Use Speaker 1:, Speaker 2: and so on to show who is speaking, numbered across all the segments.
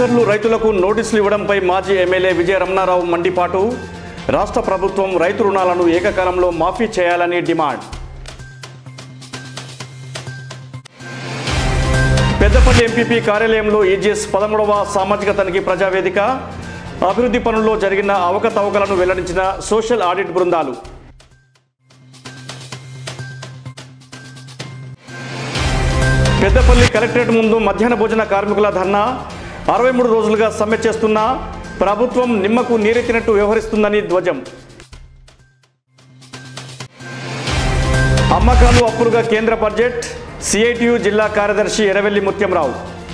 Speaker 1: బిల్డర్లు రైతులకు నోటీసులు ఇవ్వడంపై మాజీ ఎమ్మెల్యే విజయ రమణారావు మండిపాటు రాష్ట్ర ప్రభుత్వం రైతు రుణాలను ఏకకాలంలో మాఫీ చేయాలని డిమాండ్ పెద్దపల్లి ఎంపీపీ కార్యాలయంలో ఈజీఎస్ పదమూడవ సామాజిక తనిఖీ ప్రజావేదిక అభివృద్ధి పనుల్లో జరిగిన అవకతవకలను వెల్లడించిన సోషల్ ఆడిట్ బృందాలు పెద్దపల్లి కలెక్టరేట్ ముందు మధ్యాహ్న భోజన కార్మికుల ధర్నా అరవై మూడు రోజులుగా సమ్మె చేస్తున్న ప్రభుత్వం నిమ్మకు నీరెత్తినట్టు వ్యవహరిస్తుందని ధ్వజం అమ్మకాలు అప్పులుగా కేంద్ర బడ్జెట్ సిఐటియు జిల్లా కార్యదర్శి ఎరవెల్లి ముత్యంరావు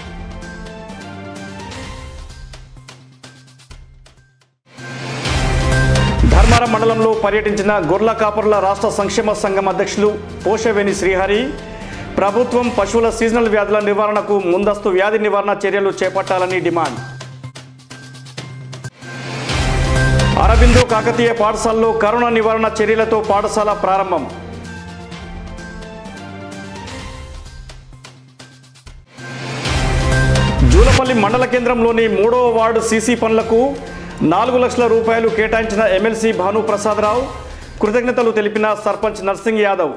Speaker 1: ధర్మారం మండలంలో పర్యటించిన గొర్ల కాపర్ల రాష్ట్ర సంక్షేమ సంఘం అధ్యక్షులు పోషవేణి శ్రీహరి ప్రభుత్వం పశువుల సీజనల్ వ్యాధుల నివారణకు ముందస్తు వ్యాధి నివారణ చర్యలు చేపట్టాలని డిమాండ్ అరబిందో కాకతీయ పాఠశాలలో కరోనా నివారణ చర్యలతో పాఠశాల ప్రారంభం జూలపల్లి మండల కేంద్రంలోని మూడవ వార్డు సీసీ పనులకు నాలుగు లక్షల రూపాయలు కేటాయించిన ఎమ్మెల్సీ భాను ప్రసాదరావు కృతజ్ఞతలు తెలిపిన సర్పంచ్ నర్సింగ్ యాదవ్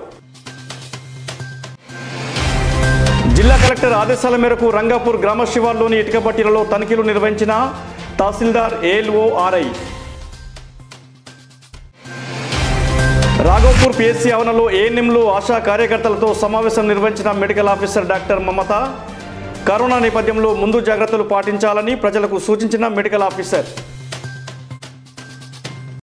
Speaker 1: జిల్లా కలెక్టర్ ఆదేశాల మేరకు రంగాపూర్ గ్రామ శివార్లోని ఇటుక బట్టీలలో తనిఖీలు నిర్వహించిన తహసీల్దార్ ఏఎల్ఓ ఆర్ఐ రాఘవపూర్ పిఎస్సీ ఆవరణలో ఏఎన్ఎంలు ఆశా కార్యకర్తలతో సమావేశం నిర్వహించిన medical officer doctor Mamata corona నేపథ్యంలో ముందు జాగ్రత్తలు పాటించాలని ప్రజలకు సూచించిన మెడికల్ ఆఫీసర్